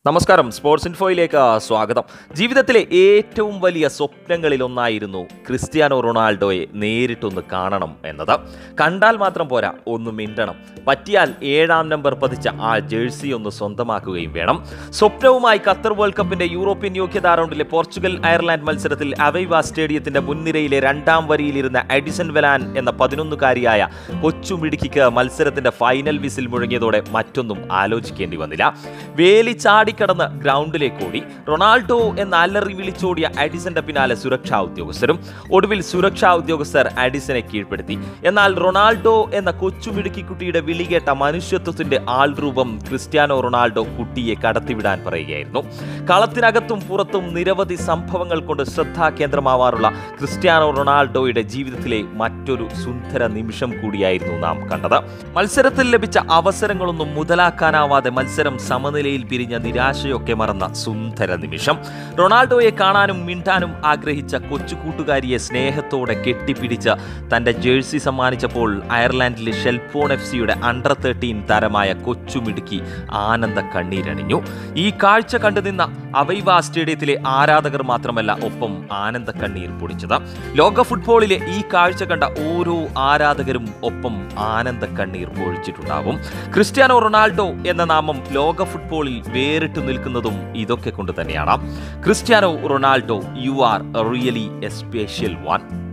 നമസ്കാരം സ്പോർട്സ് ഇൻഫോയിലേക്ക് സ്വാഗതം ജീവിതത്തിലെ ഏറ്റവും വലിയ സ്വപ്നങ്ങളിൽ ഒന്നായിരുന്നു ക്രിസ്ത്യാനോ റൊണാൾഡോയെ നേരിട്ടൊന്ന് കാണണം എന്നത് കണ്ടാൽ മാത്രം പോരാ ഒന്ന് മിണ്ടണം പറ്റിയാൽ ഏഴാം നമ്പർ പതിച്ച ആ ജേഴ്സി ഒന്ന് സ്വന്തമാക്കുകയും വേണം സ്വപ്നവുമായി ഖത്തർ വേൾഡ് കപ്പിന്റെ യൂറോപ്യൻ യോഗ്യതാ റൗണ്ടിലെ പോർച്ചുഗൽ അയർലാൻഡ് മത്സരത്തിൽ അവൈവ സ്റ്റേഡിയത്തിന്റെ മുൻനിരയിലെ രണ്ടാം വരിയിലിരുന്ന എഡിസൺ വെലാൻ എന്ന പതിനൊന്നുകാരിയായ കൊച്ചുമിടുക്കിക്ക് മത്സരത്തിന്റെ ഫൈനൽ വിസിൽ മുഴങ്ങിയതോടെ മറ്റൊന്നും ആലോചിക്കേണ്ടി വന്നില്ല വേലി ചാടിക്കടന്ന് ഗ്രൗണ്ടിലേക്ക് ഓടി റൊണാൾഡോ എന്ന അലറി വിളിച്ചോടിയ അഡിസന്റെ പിന്നാലെ സുരക്ഷാ ഉദ്യോഗസ്ഥരും ഒടുവിൽ സുരക്ഷാ ഉദ്യോഗസ്ഥർ അഡിസനെ കീഴ്പ്പെടുത്തി എന്നാൽ റൊണാൾഡോ എന്ന കൊച്ചുമിടുക്കിക്കുട്ടിയുടെ വിളി കേട്ട മനുഷ്യത്വത്തിന്റെ ആൾരൂപം ക്രിസ്ത്യാനോ റൊണാൾഡോ കുട്ടിയെ കടത്തിവിടാൻ പറയുകയായിരുന്നു കളത്തിനകത്തും പുറത്തും നിരവധി സംഭവങ്ങൾ കൊണ്ട് ശ്രദ്ധാകേന്ദ്രമാവാറുള്ള ക്രിസ്ത്യാനോ റൊണാൾഡോയുടെ ജീവിതത്തിലെ മറ്റൊരു സുന്ദര നിമിഷം കൂടിയായിരുന്നു നാം കണ്ടത് മത്സരത്തിൽ ലഭിച്ച അവസരങ്ങളൊന്നും മുതലാക്കാനാവാതെ മത്സരം സമനിലയിൽ പിരിഞ്ഞ നിരാശയൊക്കെ മറന്ന സുന്ദര നിമിഷം റൊണാൾഡോയെ കാണാനും മിണ്ടാനും ആഗ്രഹിച്ച കൊച്ചു കൂട്ടുകാരിയെ സ്നേഹത്തോടെ കെട്ടിപ്പിടിച്ച് തന്റെ ജേഴ്സി സമ്മാനിച്ചപ്പോൾ അയർലാൻഡിലെ ഷെൽഫോൺ എഫ് സിയുടെ അണ്ടർ തേർട്ടീൻ താരമായ കൊച്ചുമിടുക്കി ആനന്ദ കണ്ണീരണിഞ്ഞു ഈ കാഴ്ച കണ്ടുനിന്ന അവൈവ സ്റ്റേഡിയത്തിലെ ആരാധകർ മാത്രമല്ല ഒപ്പം ആനന്ദ കണ്ണീർ പൊടിച്ചത് ലോക ഫുട്ബോളിലെ ഈ കാഴ്ച കണ്ട ഓരോ ആരാധകരും ഒപ്പം ആനന്ദ കണ്ണീർ പൊഴിച്ചിട്ടുണ്ടാവും ക്രിസ്ത്യാനോ റൊണാൾഡോ എന്ന നാമം ലോക ഫുട്ബോളിൽ വേറിട്ടു നിൽക്കുന്നതും ഇതൊക്കെ കൊണ്ട് തന്നെയാണ് Cristiano Ronaldo you are really a special one